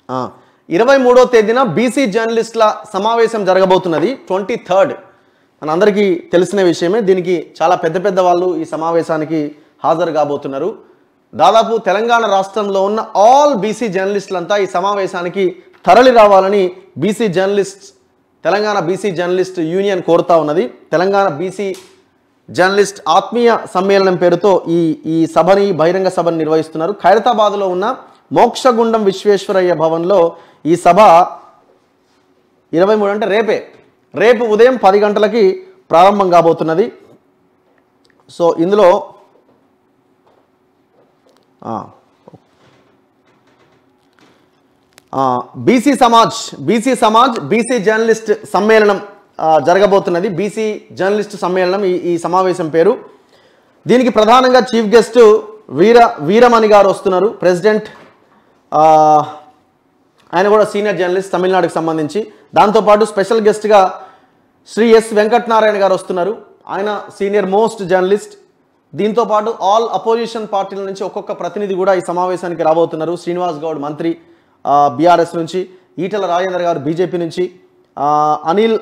ఇరవై మూడో తేదీన బీసీ జర్నలిస్టుల సమావేశం జరగబోతున్నది ట్వంటీ థర్డ్ మనందరికీ తెలిసిన విషయమే దీనికి చాలా పెద్ద పెద్ద వాళ్ళు ఈ సమావేశానికి హాజరు కాబోతున్నారు దాదాపు తెలంగాణ రాష్ట్రంలో ఉన్న ఆల్ బీసీ జర్నలిస్టులంతా ఈ సమావేశానికి తరలి రావాలని BC journalist Telangana BC journalist union కోరుతా ఉన్నది తెలంగాణ బీసీ జర్నలిస్ట్ ఆత్మీయ సమ్మేళనం పేరుతో ఈ ఈ సభని బహిరంగ సభను నిర్వహిస్తున్నారు ఖైరతాబాద్లో ఉన్న మోక్షగుండం విశ్వేశ్వరయ్య భవన్లో ఈ సభ ఇరవై మూడు అంటే రేపే రేపు ఉదయం పది గంటలకి ప్రారంభం కాబోతున్నది సో ఇందులో ఆ, ఆ, BC Samaj BC Samaj BC journalist సమ్మేళనం ఆ, జరగబోతున్నది బీసీ జర్నలిస్ట్ సమ్మేళనం ఈ ఈ సమావేశం పేరు దీనికి ప్రధానంగా చీఫ్ గెస్ట్ వీర వీరమణి గారు వస్తున్నారు ప్రెసిడెంట్ ఆ, ఆయన కూడా సీనియర్ జర్నలిస్ట్ తమిళనాడుకు సంబంధించి దాంతోపాటు స్పెషల్ గెస్ట్గా శ్రీ ఎస్ వెంకటనారాయణ గారు వస్తున్నారు ఆయన సీనియర్ మోస్ట్ జర్నలిస్ట్ దీంతో పాటు ఆల్ అపోజిషన్ పార్టీల నుంచి ఒక్కొక్క ప్రతినిధి కూడా ఈ సమావేశానికి రాబోతున్నారు శ్రీనివాస్ గౌడ్ మంత్రి బీఆర్ఎస్ నుంచి ఈటల రాజేందర్ గారు బీజేపీ నుంచి ఆ, అనిల్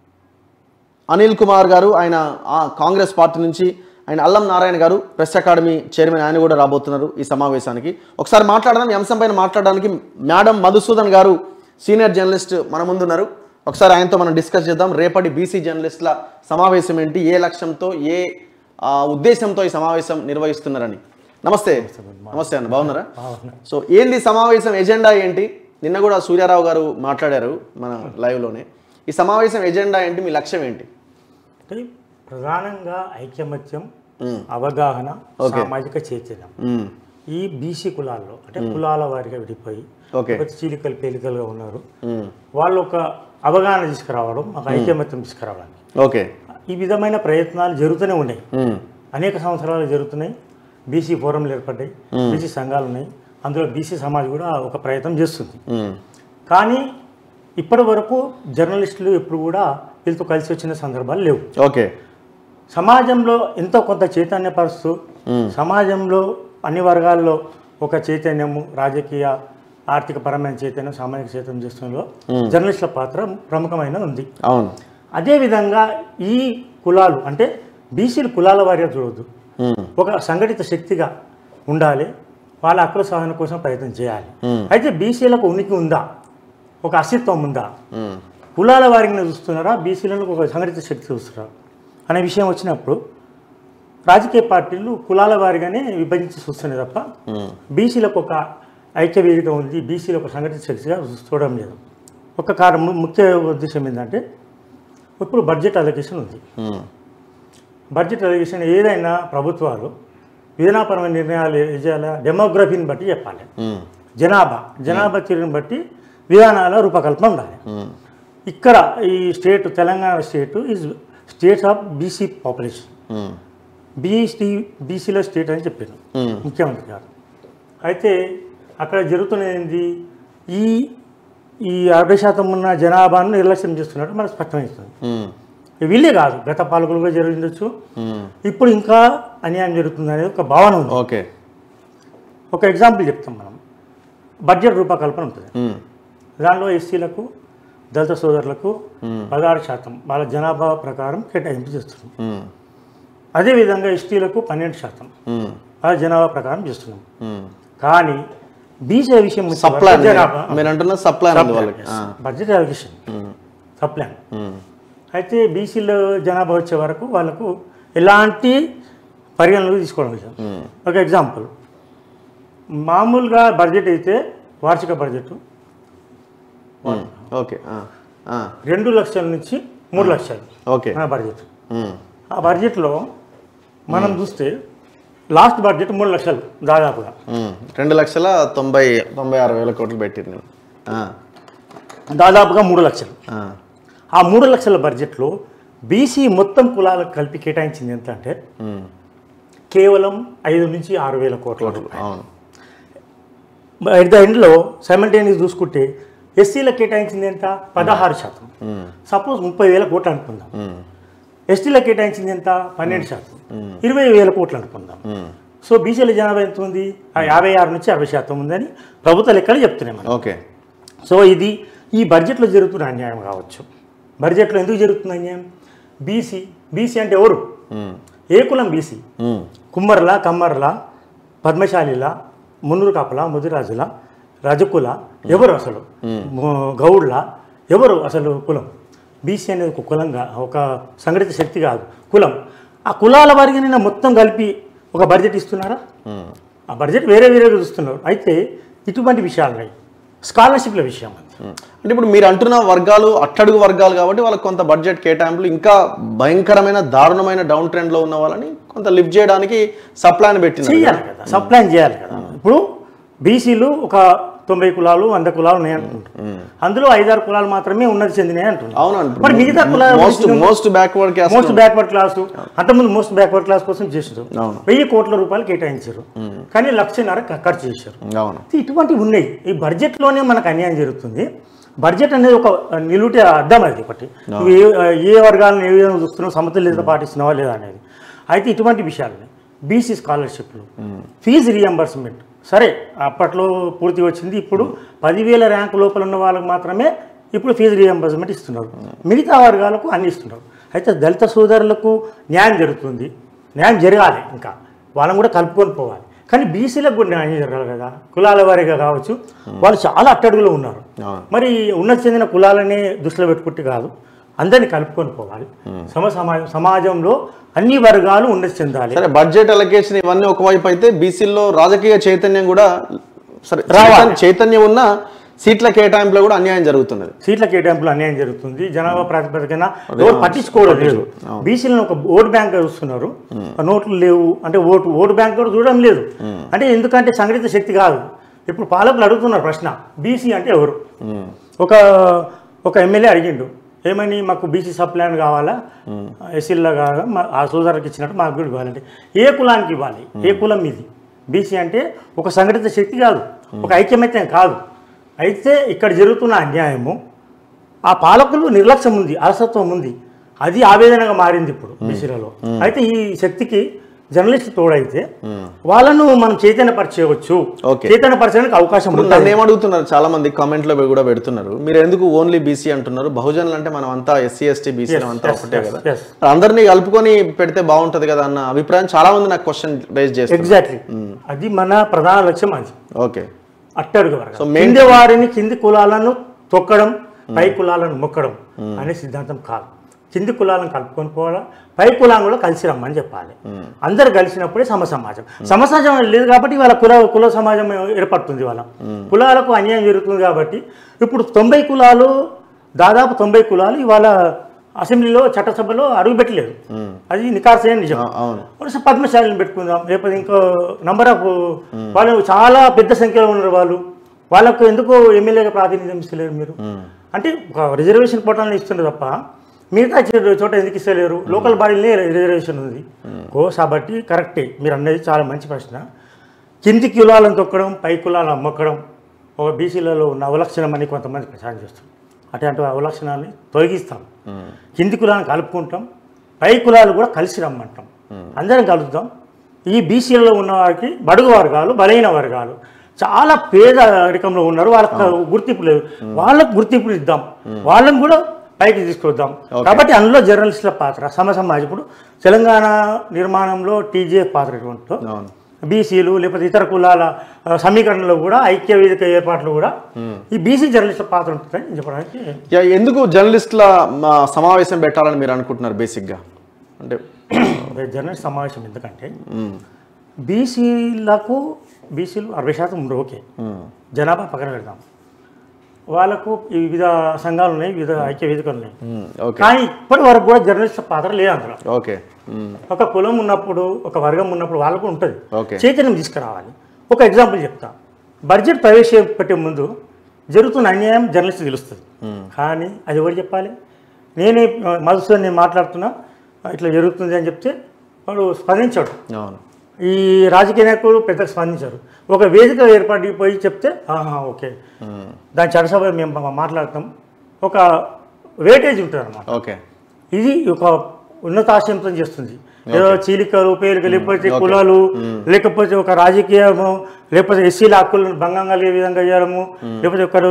అనిల్ కుమార్ గారు ఆయన ఆ, కాంగ్రెస్ పార్టీ నుంచి ఆయన అల్లం నారాయణ గారు ప్రెస్ అకాడమీ చైర్మన్ ఆయన కూడా రాబోతున్నారు ఈ సమావేశానికి ఒకసారి మాట్లాడదాం ఈ అంశం పైన మాట్లాడడానికి మేడం మధుసూదన్ గారు సీనియర్ జర్నలిస్ట్ మన ముందున్నారు ఒకసారి ఆయనతో మనం డిస్కస్ చేద్దాం రేపటి బీసీ జర్నలిస్టుల సమావేశం ఏంటి ఏ లక్ష్యంతో ఏ ఆ, ఉద్దేశంతో ఈ సమావేశం నిర్వహిస్తున్నారని నమస్తే నమస్తే అన్న బాగున్నారా సో ఏంది సమావేశం ఎజెండా ఏంటి నిన్న కూడా సూర్యారావు గారు మాట్లాడారు మన లైవ్లోనే ఈ సమావేశం ఎజెండా ఏంటి మీ లక్ష్యం ఏంటి అంటే ప్రధానంగా ఐకమత్యం అవగాహన సామాజిక చైతన్యం మ్మ్. ఈ బీసీ కులాల్లో అంటే కులాల వారిగా విడిపోయి ఓకే ఒక చీలికలు పేలికలుగా ఉన్నారు మ్మ్. వాళ్ళు ఒక అవగాహన తీసుకురావడం ఒక ఐకమత్యం తీసుకురావడానికి ఓకే ఈ విధమైన ప్రయత్నాలు జరుగుతూనే ఉన్నాయి మ్మ్. అనేక సంవత్సరాలు జరుగుతున్నాయి బీసీ ఫోరంలు ఏర్పడ్డాయి బీసీ సంఘాలు ఉన్నాయి అందులో బీసీ సమాజ్ కూడా ఒక ప్రయత్నం చేస్తుంది మ్మ్. కానీ ఇప్పటి వరకు జర్నలిస్టులు ఎప్పుడు కూడా వీళ్ళతో కలిసి వచ్చిన సందర్భాలు లేవు ఓకే సమాజంలో ఎంతో కొంత చైతన్యపరుస్తూ సమాజంలో అన్ని వర్గాల్లో ఒక చైతన్యము రాజకీయ ఆర్థిక పరమైన చైతన్యం సామాజిక చైతన్యం చేస్తున్నలో జర్నలిస్టుల పాత్ర ప్రముఖమైన ఉంది అవును అదేవిధంగా ఈ కులాలు అంటే బీసీలు కులాల వారిగా చూడొద్దు మ్మ్. ఒక సంఘటిత శక్తిగా ఉండాలి వాళ్ళ హక్కుల సాధన కోసం ప్రయత్నం చేయాలి మ్మ్. అయితే బీసీలకు ఉనికి ఉందా ఒక అస్తిత్వం ఉందా మ్మ్. కులాల వారిని చూస్తున్నారా బీసీలను ఒక సంఘటిత శక్తి చూస్తున్నారా అనే విషయం వచ్చినప్పుడు రాజకీయ పార్టీలు కులాల వారిగానే విభజించి చూస్తున్నాయి తప్ప మ్మ్. బీసీలకు ఒక ఐక్యవేదిక ఉంది బీసీలకు ఒక సంఘటిత శక్తిగా చూడడం లేదు ఒక కారణం ముఖ్య ఉద్దేశం ఏంటంటే ఇప్పుడు బడ్జెట్ అలొకేషన్ ఉంది మ్మ్. బడ్జెట్ అలొకేషన్ ఏదైనా ప్రభుత్వాలు విధానపరమైన నిర్ణయాలు ఏ చేయాలా డెమోగ్రఫీని బట్టి చెప్పాలి మ్మ్. జనాభా జనాభా తీరుని బట్టి విధానాల రూపకల్పన ఉండాలి మ్మ్. ఇక్కడ ఈ state Telangana state is state of BC population hmm. BC బీసీలో స్టేట్ అని చెప్పారు మ్మ్. ముఖ్యమంత్రి గారు అయితే అక్కడ జరుగుతున్నది ఏంది ఈ ఈ అరవై శాతం ఉన్న జనాభాను నిర్లక్ష్యం చేస్తున్నట్టు మనకు స్పష్టమవుతుంది మ్మ్. వీళ్ళే కాదు గత పాలకులు కూడా జరిగిండొచ్చు మ్మ్. ఇప్పుడు ఇంకా అన్యాయం జరుగుతుంది అనేది ఒక భావన ఉంది ఓకే ఒక ఎగ్జాంపుల్ చెప్తాం మనం బడ్జెట్ రూపకల్పన ఉంటుంది మ్మ్. దానిలో ఎస్సీలకు దళిత సోదరులకు మ్మ్. పదహారు శాతం వాళ్ళ జనాభా ప్రకారం కేటాయింపు చేస్తున్నాం మ్మ్. అదేవిధంగా ఎస్టీలకు పన్నెండు శాతం మ్మ్. వాళ్ళ జనాభా ప్రకారం చేస్తున్నాం మ్మ్. కానీ బీసీ విషయం వచ్చే సప్లాన్ వరకు జనాభా మీరు అంటున్న సప్లాన్ ఉంది వాళ్ళకి ఆ. Budget allocation hmm. Subplan hmm. అయితే బీసీలో జనాభా వచ్చే వరకు వాళ్ళకు ఎలాంటి పరిగణనలు తీసుకోవడం లేదు మ్మ్. ఒక ఎగ్జాంపుల్ మామూలుగా బడ్జెట్ అయితే వార్షిక బడ్జెట్ మ్మ్. ఓకే ఆ. ఆ. రెండు లక్షల నుంచి మూడు లక్షలు ఓకే మన బడ్జెట్ మ్మ్. ఆ బడ్జెట్లో మనం చూస్తే లాస్ట్ బడ్జెట్ మూడు లక్షలు దాదాపుగా మ్మ్. రెండు లక్షల తొంభై తొంభై ఆరు వేల కోట్లు పెట్టిరు నేను ఆ. దాదాపుగా మూడు లక్షలు ఆ. ఆ మూడు లక్షల బడ్జెట్లో బీసీ మొత్తం కులాలకు కలిపి కేటాయించింది ఎంత అంటే మ్మ్. కేవలం ఐదు నుంచి ఆరు వేల కోట్ల అవును ఎట్ ద ఎండ్లో సైమల్టేనియస్ చూసుకుంటే ఎస్సీలకు కేటాయించింది ఎంత పదహారు శాతం మ్మ్. సపోజ్ ముప్పై వేల కోట్లు అనుకుందాం మ్మ్. ఎస్టీలకు కేటాయించింది ఎంత పన్నెండు శాతం ఇరవై వేల కోట్లు అనుకుందాం మ్మ్. సో బీసీల జనాభా ఎంత ఉంది ఆ యాభై ఆరు నుంచి అరవై శాతం ఉందని ప్రభుత్వ లెక్కలు చెప్తున్నాయి మనం ఓకే సో ఇది ఈ బడ్జెట్లో జరుగుతున్న అన్యాయం కావచ్చు బడ్జెట్లో ఎందుకు జరుగుతుంది అన్యాయం బీసీ బీసీ అంటే ఎవరు ఉమ్, ఏ కులం బీసీ ఉమ్, కుమ్మర్ల కమ్మర్ల పద్మశాలిల మున్నూరు కాపల ముదిరాజుల రజకుల ఎవరు అసలు ము- గౌడ్ల ఎవరు అసలు కులం బీసీ అనేది ఒక కులంగా ఒక సంఘటిత శక్తి కాదు కులం ఆ కులాల వారికి నేను మొత్తం కలిపి ఒక బడ్జెట్ ఇస్తున్నారా ఉమ్. ఆ బడ్జెట్ వేరే వేరేగా చూస్తున్నారు అయితే ఇటువంటి విషయాలున్నాయి స్కాలర్షిప్ల విషయం అది ఉమ్. అంటే ఇప్పుడు మీరు అంటున్న వర్గాలు అట్టడుగు వర్గాలు కాబట్టి వాళ్ళకి కొంత బడ్జెట్ కేటాయింపులు ఇంకా భయంకరమైన దారుణమైన డౌన్ ట్రెండ్ లో ఉన్న వాళ్ళని కొంత లిఫ్ట్ చేయడానికి సప్లైని పెట్టినారు చేయాలి కదా సప్లై చేయాలి కదా ఇప్పుడు బీసీలు ఒక తొంభై కులాలు వంద కులాలు ఉన్నాయి అంటుంటారు అందులో ఐదారు కులాలు మాత్రమే ఉన్నది చెందినాయి అంటున్నారు అవునండి మరి మిగతా కులాలు most most backward caste most backward class అంతకుముందు మోస్ట్ బ్యాక్వర్డ్ క్లాస్ కోసం చేసారు అవును. వెయ్యి కోట్ల రూపాయలు కేటాయించారు కానీ లక్షన్నర ఖ- ఖర్చు చేశారు అవును ఇటువంటివి ఉన్నాయి ఈ బడ్జెట్లోనే మనకు అన్యాయం జరుగుతుంది బడ్జెట్ అనేది ఒక నిలుటే అర్థం అది ఒకటి నువ్వు ఏ ఏ వర్గాలను ఏ విధంగా చూస్తున్నావు సమతుల్యత పాటిస్తున్నావా లేదా అనేది అయితే ఇటువంటి విషయాలు బీసీ స్కాలర్షిప్లు ఫీజు రియంబర్స్మెంట్ సరే అప్పట్లో పూర్తి వచ్చింది ఇప్పుడు పదివేల ర్యాంకు లోపల ఉన్న వాళ్ళకి మాత్రమే ఇప్పుడు ఫీజు రియంబర్స్మెంట్ ఇస్తున్నారు మిగతా వర్గాలకు అన్ని ఇస్తున్నారు అయితే దళిత సోదరులకు న్యాయం జరుగుతుంది న్యాయం జరగాలి ఇంకా వాళ్ళని కూడా కలుపుకొని పోవాలి కానీ బీసీలకు కూడా న్యాయం జరగాలి కదా కులాల వారీగా కావచ్చు వాళ్ళు చాలా అట్టడుగులో ఉన్నారు అవును. మరి ఉన్నత చెందిన కులాలనే దృష్టిలో పెట్టుకుంటే కాదు అందరినీ కలుపుకొని పోవాలి సమ సమాజం సమాజంలో అన్ని వర్గాలు ఉన్నతి చెందాలి సరే బడ్జెట్ అలొకేషన్ ఇవన్నీ ఒకవైపు అయితే బీసీల్లో రాజకీయ చైతన్యం కూడా సరే రావాలి. చైతన్య- చైతన్యం ఉన్న సీట్ల కేటాయింపులో కూడా అన్యాయం జరుగుతున్నది సీట్ల కేటాయింపులు అన్యాయం జరుగుతుంది జనాభా ప్రాతిపదికన ఎవరు పట్టించుకోవడం లేదు బీసీలను ఒక ఓటు బ్యాంక్ చూస్తున్నారు ఆ నోట్లు లేవు అంటే ఓటు ఓటు బ్యాంక్ కూడా చూడడం లేదు అంటే ఎందుకంటే సంఘటిత శక్తి కాదు ఇప్పుడు పాలకులు అడుగుతున్నారు ప్రశ్న బీసీ అంటే ఎవరు ఒక ఒక ఎమ్మెల్యే అడిగిండు ఏమని మాకు బీసీ సబ్ ప్లాన్ కావాలా ఎస్సీల్లో కాగా మా ఆ సోదరులకు ఇచ్చినట్టు మాకు కూడా ఇవ్వాలంటే ఏ కులానికి ఇవ్వాలి ఏ కులం ఇది బీసీ అంటే ఒక సంఘటిత శక్తి కాదు ఒక ఐక్యమత్యం కాదు అయితే ఇక్కడ జరుగుతున్న అన్యాయము ఆ పాలకులు నిర్లక్ష్యం ఉంది అలసత్వం ఉంది అది ఆవేదనగా మారింది ఇప్పుడు బీసీలలో అయితే ఈ శక్తికి జర్నలిస్ట్ తోడైతే వాళ్ళను మనం చైతన్యపరచవచ్చు Okay. చైతన్యపరచడానికి అవకాశం ఇప్పుడు ఉంటుంది నన్ను ఏమడుగుతున్నారు చాలా మంది కామెంట్ లో కూడా పెడుతున్నారు మీరు ఎందుకు ఓన్లీ బీసీ అంటున్నారు బహుజనులు అంటే మనం అంతా ఎస్సీ ఎస్టీ బీసీ అంతా yes, ఒకటే yes, కదా yes. అందరినీ కలుపుకొని పెడితే బాగుంటది కదా అన్న అభిప్రాయం చాలా మంది నాకు క్వశ్చన్ రేజ్ చేస్తారు ఎగ్జాక్ట్లీ అది మన ప్రధాన లక్ష్యం అది ఓకే అట్టడుగు వరకు So, main- కింది వారిని కింది కులాలను తొక్కడం పై కులాలను మొక్కడం అనే సిద్ధాంతం కాదు కింది కులాలను కలుపుకొని పోవడం పై కులాలను కూడా కలిసి రమ్మని చెప్పాలి అందరు కలిసినప్పుడే సమ సమాజం సమ సమాజం లేదు కాబట్టి వాళ్ళ కుల కుల సమాజం ఏర్పడుతుంది వాళ్ళ కులాలకు అన్యాయం జరుగుతుంది కాబట్టి ఇప్పుడు తొంభై కులాలు దాదాపు తొంభై కులాలు ఇవాళ అసెంబ్లీలో చట్టసభలో అడుగుపెట్టలేదు అది నికార్సైన నిజం అవును వరుస పద్మశాలను పెట్టుకుందాం లేకపోతే ఇంకో నంబర్ ఆఫ్ వాళ్ళు చాలా పెద్ద సంఖ్యలో ఉన్నారు వాళ్ళు వాళ్ళకు ఎందుకు ఎమ్మెల్యేగా ప్రాతినిధ్యం ఇస్తలేరు మీరు అంటే ఒక రిజర్వేషన్ కోటాలను ఇస్తున్నారు తప్ప మిగతా చో- చోట ఎందుకు ఇస్తలేరు లోకల్ బాడీలనే రిజర్వేషన్ ఉంది ఓ కాబట్టి కరెక్టే మీరు అన్నది చాలా మంచి ప్రశ్న కింది కులాలను తొక్కడం పై కులాలను అమ్మక్కడం ఒక బీసీలలో ఉన్న అవలక్షణం అని కొంతమంది ప్రచారం చేస్తారు అటువంటి అవలక్షణాన్ని తొలగిస్తాం కింది కులాలను కలుపుకుంటాం పై కులాలు కూడా కలిసి రమ్మంటాం అందరం కలుద్దాం ఈ బీసీలలో ఉన్న వారికి బడుగు వర్గాలు బలైన వర్గాలు చాలా పేదరికంలో ఉన్నారు వాళ్ళకి గుర్తింపు లేదు వాళ్ళకు గుర్తింపు ఇద్దాం వాళ్ళని కూడా పైకి తీసుకొద్దాం కాబట్టి అందులో జర్నలిస్టుల పాత్ర సమ సమాజ్ ఇప్పుడు తెలంగాణ నిర్మాణంలో టీజేఎఫ్ పాత్ర ఎటువంటిదో అవును బీసీలు లేకపోతే ఇతర కులాల ఆ, సమీకరణలో కూడా ఐక్య వేదిక ఏర్పాట్లు కూడా ఈ బీసీ జర్నలిస్టుల పాత్ర ఉంటుందని నేను చెప్పడానికి యా, ఎందుకు జర్నలిస్టుల మా, సమావేశం పెట్టాలని మీరు అనుకుంటున్నారు బేసిక్గా అంటే జర్నలిస్ట్ సమావేశం ఎందుకంటే మ్మ్. బీసీలకు బీసీలు అరవై శాతం ఉండరు ఓకే మ్మ్. జనాభా పక్కన పెడదాం వాళ్ళకు ఈ వివిధ సంఘాలు ఉన్నాయి వివిధ ఐక్య వేదికలు ఉన్నాయి మ్మ్. ఓకే కానీ ఇప్పటి వరకు కూడా జర్నలిస్ట్ పాత్ర లేదు అందులో ఓకే మ్మ్. ఒక కులం ఉన్నప్పుడు ఒక వర్గం ఉన్నప్పుడు వాళ్ళకు ఉంటుంది ఓకే చైతన్యం తీసుకురావాలి ఒక ఎగ్జాంపుల్ చెప్తా బడ్జెట్ ప్రవేశపెట్టే ముందు జరుగుతున్న అన్యాయం జర్నలిస్ట్ తెలుస్తుంది కానీ అది ఎవరు చెప్పాలి నేనే ఆ, మధుసూదన్ నేను మాట్లాడుతున్నా ఇట్లా జరుగుతుంది అని చెప్తే వాడు స్పందించాడు అవును ఈ రాజకీయ నాయకులు పెద్దగా స్పందించారు ఒక వేదిక ఏర్పాటు పోయి చెప్తే ఆహా ఓకే మ్మ్. దాని చట్టసభ మేము మా- మాట్లాడతాం ఒక వేటేజ్ ఉంటుంది అన్నమాట ఓకే ఇది ఒక ఉన్నతాశయంతో చేస్తుంది ఏదో చీలికలు పేలిక లేకపోతే కులాలు లేకపోతే ఒక రాజకీయము లేకపోతే ఎస్సీల హక్కులను భంగం కలిగే విధంగా చేయడము లేకపోతే ఒకరు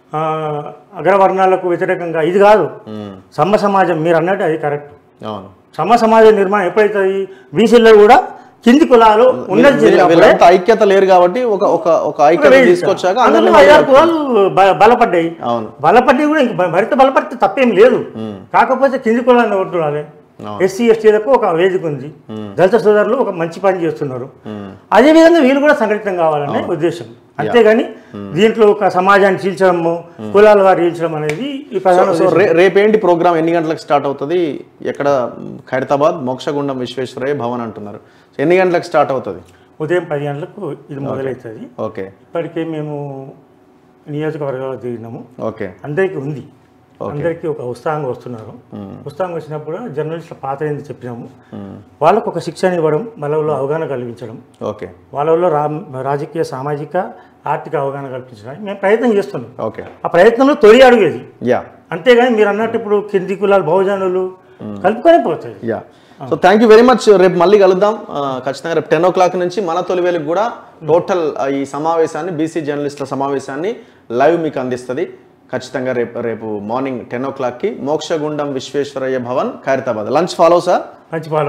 ఆ, అగ్రవర్ణాలకు వ్యతిరేకంగా ఇది కాదు ఉమ్, సమ సమాజం మీరు అన్నట్టు అది కరెక్ట్ అవును సమ సమాజ నిర్మాణం ఎప్పుడైతే ఈ బీసీలో కూడా కింది కులాలు ఉన్నది వీళ్ళ- జరిగినప్పుడే వీళ్ళంతా ఐక్యత లేరు కాబట్టి ఒక ఒక ఒక ఐక్యత వేదిక. తీసుకొచ్చాక అందులో అందరినీ ఐదారు కులాలు బ- బలపడ్డాయి అవును బలపడ్డి కూడా ఇంక బ- మరింత బలపడితే తప్పేం లేదు కాకపోతే కింది కులాన్ని ఓటురాలి అవును. ఎస్సీ ఎస్టీలకు ఒక వేదిక ఉంది దళిత సోదరులు ఒక మంచి పని చేస్తున్నారు ఉమ్, అదేవిధంగా వీళ్ళు కూడా సంఘటితం కావాలనే ఉద్దేశం అంతేగాని దీంట్లో ఒక సమాజాన్ని చీల్చడము కులాల వారు చీల్చడం అనేది ఈ ప్రధాన సో రే- రేపేంటి ప్రోగ్రామ్ ఎన్ని గంటలకు స్టార్ట్ అవుతుంది ఎక్కడ మ్, ఖైరతాబాద్ మోక్షగుండం విశ్వేశ్వరయ్య భవన్ అంటున్నారు సో ఎన్ని గంటలకు స్టార్ట్ అవుతుంది ఉదయం పది గంటలకు ఇది మొదలవుతుంది ఓకే ఇప్పటికే మేము నియోజకవర్గాల్లో తిరిగినాము ఓకే అందరికీ ఉంది అందరికీ ఒక ఉత్సాహంగా వస్తున్నారు ఉత్సాహంగా వచ్చినప్పుడు జర్నలిస్టుల పాత్ర ఏంది చెప్పినాము వాళ్ళకు ఒక శిక్షణ ఇవ్వడం వాళ్ళలో అవగాహన కల్పించడం ఓకే వాళ్ళలో రా రాజకీయ సామాజిక ఆర్థిక అవగాహన కల్పించడానికి మేము ప్రయత్నం చేస్తున్నాం ఓకే ఆ ప్రయత్నంలో తొలి అడుగేది యా అంతేగాని మీరు అన్నట్టు ఇప్పుడు కింది కులాలు బహుజనులు కలుపుకొని పోతాయి yeah so thank you very much రేపు మళ్ళీ కలుద్దాం ఆ, ఖచ్చితంగా రేపు టెన్ ఓ క్లాక్ నుంచి మన తొలి వేలకు కూడా టోటల్ ఆ, ఈ సమావేశాన్ని బీసీ జర్నలిస్టుల సమావేశాన్ని లైవ్ మీకు అందిస్తుంది ఖచ్చితంగా రేపు రేపు మార్నింగ్ టెన్ ఓ క్లాక్కి Mokshagundam Visvesvaraya Bhavan Khairatabad lunch follow sir మంచి ఫాలో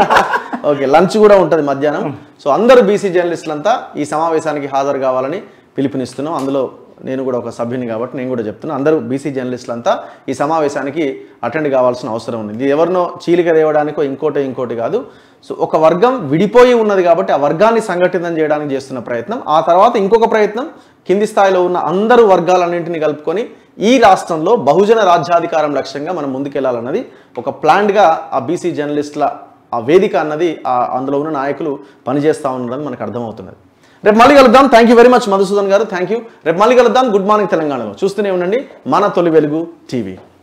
ఓకే లంచ్ కూడా ఉంటుంది మధ్యాహ్నం సో అందరు బీసీ జర్నలిస్టులంతా ఈ సమావేశానికి హాజరు కావాలని పిలుపునిస్తున్నాం అందులో నేను కూడా ఒక సభ్యుని కాబట్టి నేను కూడా చెప్తున్నా అందరూ బీసీ జర్నలిస్టులంతా ఈ సమావేశానికి అటెండ్ కావాల్సిన అవసరం ఉంది ఇది ఎవరినో చీలిక తేవడానికో ఇంకోటి ఇంకోటి కాదు సో ఒక వర్గం విడిపోయి ఉన్నది కాబట్టి ఆ వర్గాన్ని సంఘటితం చేయడానికి చేస్తున్న ప్రయత్నం ఆ తర్వాత ఇంకొక ప్రయత్నం కింది స్థాయిలో ఉన్న అందరు వర్గాలన్నింటినీ కలుపుకొని ఈ రాష్ట్రంలో బహుజన రాజ్యాధికారం లక్ష్యంగా మనం ముందుకెళ్లాలన్నది ఒక ప్లాన్డ్గా ఆ బీసీ జర్నలిస్టుల ఆ వేదిక అన్నది ఆ అందులో ఉన్న నాయకులు పనిచేస్తూ ఉండడం మనకు అర్థమవుతున్నది రేపు మళ్ళీ కలుద్దాం thank you very much Madhusudan garu thank you రేపు మళ్ళీ కలుద్దాం గుడ్ మార్నింగ్ తెలంగాణలో చూస్తూనే ఉండండి మన తొలి వెలుగు టీవీ